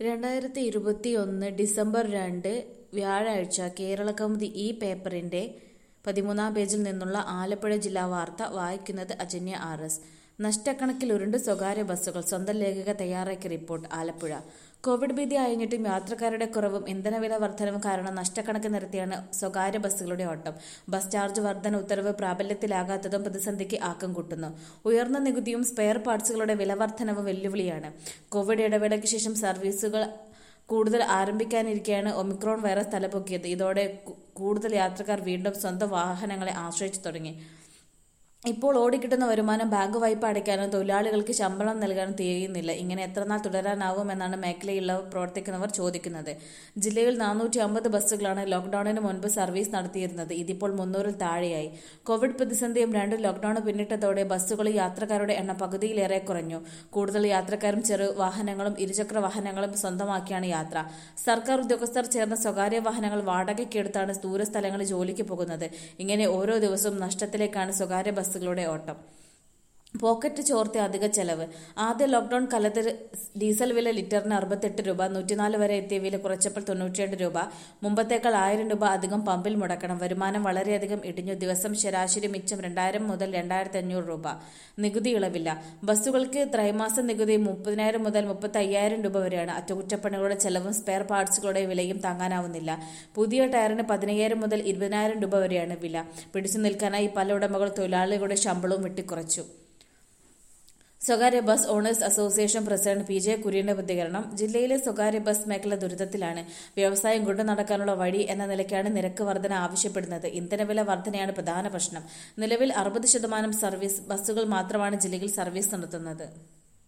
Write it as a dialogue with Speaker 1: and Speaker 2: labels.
Speaker 1: രണ്ടായിരത്തി ഇരുപത്തിയൊന്ന് ഡിസംബർ രണ്ട് വ്യാഴാഴ്ച കേരളകൗമുദി ഈ പേപ്പറിന്റെ പതിമൂന്നാം പേജിൽ നിന്നുള്ള ആലപ്പുഴ ജില്ലാ വാർത്ത വായിക്കുന്നത് അജന്യ ആർ എസ് നഷ്ടക്കണക്കിൽ ഉരുണ്ട് സ്വകാര്യ ബസ്സുകൾ സ്വന്തം ലേഖക തയ്യാറാക്കിയ റിപ്പോർട്ട് ആലപ്പുഴ കോവിഡ് ഭീതി അയഞ്ഞിട്ടും യാത്രക്കാരുടെ കുറവും ഇന്ധനവില വർധനവും കാരണം നഷ്ടക്കണക്ക് നിരത്തിയാണ് സ്വകാര്യ ബസ്സുകളുടെ ഓട്ടം ബസ് ചാർജ് വർധന ഉത്തരവ് പ്രാബല്യത്തിലാകാത്തതും പ്രതിസന്ധിക്ക് ആക്കം കൂട്ടുന്നു ഉയർന്ന നികുതിയും സ്പെയർ പാർട്സുകളുടെ വില വർധനവും വെല്ലുവിളിയാണ് കോവിഡ് ഇടവേളയ്ക്ക് ശേഷം സർവീസുകൾ കൂടുതൽ ആരംഭിക്കാനിരിക്കെയാണ് ഒമിക്രോൺ വൈറസ് തലപൊക്കിയത് ഇതോടെ കു- കൂടുതൽ യാത്രക്കാർ വീണ്ടും സ്വന്തം വാഹനങ്ങളെ ആശ്രയിച്ചു തുടങ്ങി ഇപ്പോൾ ഓടിക്കിട്ടുന്ന വരുമാനം ബാങ്ക് വായ്പ അടയ്ക്കാനും തൊഴിലാളികൾക്ക് ശമ്പളം നൽകാനും തികയുന്നില്ല ഇങ്ങനെ എത്രനാൾ തുടരാനാവുമെന്നാണ് മേഖലയിലുള്ളവർ പ്രവർത്തിക്കുന്നവർ ചോദിക്കുന്നത് ജില്ലയിൽ നാനൂറ്റി അമ്പത് ബസ്സുകളാണ് ലോക്ഡൌണിന് മുൻപ് സർവീസ് നടത്തിയിരുന്നത് ഇതിപ്പോൾ മുന്നൂറിൽ താഴെയായി കോവിഡ് പ്രതിസന്ധിയും രണ്ട് ലോക്ഡൌൺ പിന്നിട്ടതോടെ ബസ്സുകളിൽ യാത്രക്കാരുടെ എണ്ണം പകുതിയിലേറെ കുറഞ്ഞു കൂടുതൽ യാത്രക്കാരും ചെറു വാഹനങ്ങളും ഇരുചക്ര വാഹനങ്ങളും സ്വന്തമാക്കിയാണ് യാത്ര സർക്കാർ ഉദ്യോഗസ്ഥർ ചേർന്ന സ്വകാര്യ വാഹനങ്ങൾ വാടകയ്ക്കെടുത്താണ് ദൂരസ്ഥലങ്ങളിൽ ജോലിക്ക് പോകുന്നത് ഇങ്ങനെ ഓരോ ദിവസവും നഷ്ടത്തിലേക്കാണ് സ്വകാര്യ ബസ്സുകളുടെ ഓട്ടം പോക്കറ്റ് ചോർത്തി അധിക ചെലവ് ആദ്യ ലോക്ഡൌൺ കാലത്ത് ഡീസൽ വില ലിറ്ററിന് അറുപത്തെട്ട് രൂപ നൂറ്റിനാല് വരെ എത്തിയ വില കുറച്ചപ്പോൾ തൊണ്ണൂറ്റിരണ്ട് രൂപ മുമ്പത്തേക്കാൾ ആയിരം രൂപ അധികം പമ്പിൽ മുടക്കണം വരുമാനം വളരെയധികം ഇടിഞ്ഞു ദിവസം ശരാശരി മിച്ചം രണ്ടായിരം മുതൽ രണ്ടായിരത്തി അഞ്ഞൂറ് രൂപ നികുതി ഇളവില്ല ബസ്സുകൾക്ക് ത്രൈമാസ നികുതി മുപ്പതിനായിരം മുതൽ മുപ്പത്തി അയ്യായിരം രൂപ വരെയാണ് അറ്റകുറ്റപ്പണികളുടെ ചെലവും സ്പെയർ പാർട്സുകളുടെ വിലയും താങ്ങാനാവുന്നില്ല പുതിയ ടയറിന് പതിനയ്യായിരം മുതൽ ഇരുപതിനായിരം രൂപ വരെയാണ് വില പിടിച്ചു നിൽക്കാനായി പല ഉടമകൾ തൊഴിലാളികളുടെ ശമ്പളവും വെട്ടിക്കുറച്ചു സ്വകാര്യ bus owners association president P J കുര്യന്റെ പ്രതികരണം ജില്ലയിലെ സ്വകാര്യ ബസ് മേഖല ദുരിതത്തിലാണ് വ്യവസായം കൊണ്ടു നടക്കാനുള്ള വഴി എന്ന നിലയ്ക്കാണ് നിരക്ക് വർധന ആവശ്യപ്പെടുന്നത് ഇന്ധനവില വർധനയാണ് പ്രധാന പ്രശ്നം നിലവിൽ അറുപത് ശതമാനം സർവീസ് ബസ്സുകൾ മാത്രമാണ് ജില്ലയിൽ സർവീസ് നടത്തുന്നത്